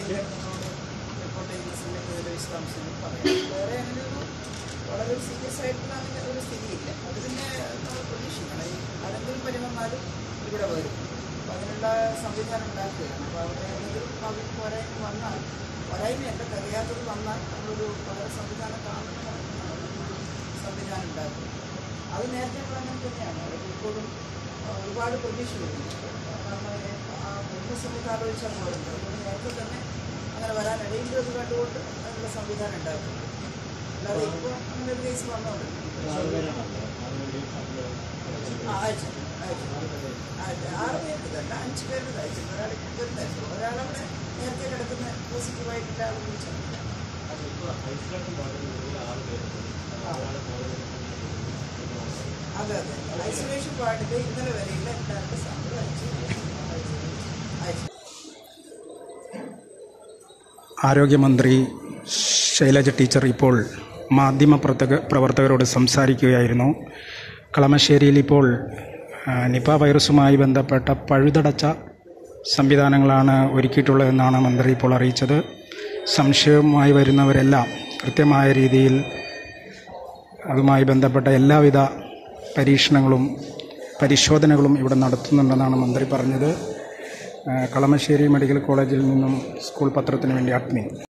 അതിൻ്റെ റിപ്പോർട്ട് ചെയ്യുന്ന സമയത്ത് ഇതിൻ്റെ വിശദാംശങ്ങൾ പറയാം വേറെ അങ്ങനെ ഒരു വളരെ സീരിയസ് ആയിട്ടുള്ള അങ്ങനെ ഒരു സ്ഥിതിയില്ല അത് പിന്നെ നമ്മൾ പ്രതീക്ഷിക്കണം ഈ ആരെങ്കിലും പനി വന്നാലും ഇവിടെ വരും അപ്പോൾ അതിനുള്ള സംവിധാനം ഉണ്ടാക്കുകയാണ് അപ്പോൾ അവിടെ എന്തെങ്കിലും പകൽ പോരായ്മ വന്നാൽ പോരായ്മയല്ല കഴിയാത്തത് വന്നാൽ നമ്മളൊരു വളരെ സംവിധാനം കാണണം സംവിധാനം ഉണ്ടാക്കും അത് നേരത്തെ നമ്മൾ അങ്ങനെ തന്നെയാണ് അത് ഇപ്പോഴും ആ, ഒരുപാട് പ്രതീക്ഷ വരുന്നുണ്ട് കാരണം ആ മുമ്പ് സമയത്ത് ആലോചിച്ചാൽ പോലുണ്ട് അതുകൊണ്ട് നേരത്തെ തന്നെ അങ്ങനെ വരാൻ ഇടയില്ലത് കണ്ടുകൊണ്ട് അതിനുള്ള സംവിധാനം ഉണ്ടാക്കും അല്ലാതെ ഇപ്പോൾ അങ്ങനെ ഒരു കേസ് വന്നോണ്ട് ആ, അയച്ചിട്ടുണ്ട്, അയച്ചിട്ടുണ്ട്. അയച്ചു. ആറ് പേർക്ക് തന്നെ അഞ്ച് പേർക്ക് അയച്ചിട്ടുണ്ട് ഒരാൾ ഒരു തരത്തിലും ഒരാളവിടെ നേരത്തെ കിടക്കുന്ന പോസിറ്റീവായിട്ടുള്ള ആൾ വിളിച്ചിട്ടുണ്ട് അതെ അതെ ഐസൊലേഷൻ വാർഡിൽ ഇന്നലെ വരെയുള്ള എല്ലാവരുടെ സാമ്പിൾ അയച്ചു അയച്ചു ആരോഗ്യമന്ത്രി ശൈലജ ടീച്ചർ ഇപ്പോൾ മാധ്യമ പ്രവർത്തക പ്രവർത്തകരോട് സംസാരിക്കുകയായിരുന്നു കളമശ്ശേരിയിൽ ഇപ്പോൾ ആ, നിപ വൈറസുമായി ബന്ധപ്പെട്ട പഴുതടച്ച സംവിധാനങ്ങളാണ് ഒരുക്കിയിട്ടുള്ളതെന്നാണ് മന്ത്രി ഇപ്പോൾ അറിയിച്ചത് സംശയവുമായി വരുന്നവരെല്ലാം കൃത്യമായ രീതിയിൽ അതുമായി ബന്ധപ്പെട്ട എല്ലാവിധ പരീക്ഷണങ്ങളും പരിശോധനകളും ഇവിടെ നടത്തുന്നുണ്ടെന്നാണ് മന്ത്രി പറഞ്ഞത് ആ, കളമശ്ശേരി മെഡിക്കൽ കോളേജിൽ നിന്നും സ്കൂൾ പത്രത്തിന് വേണ്ടി അഡ്മിൻ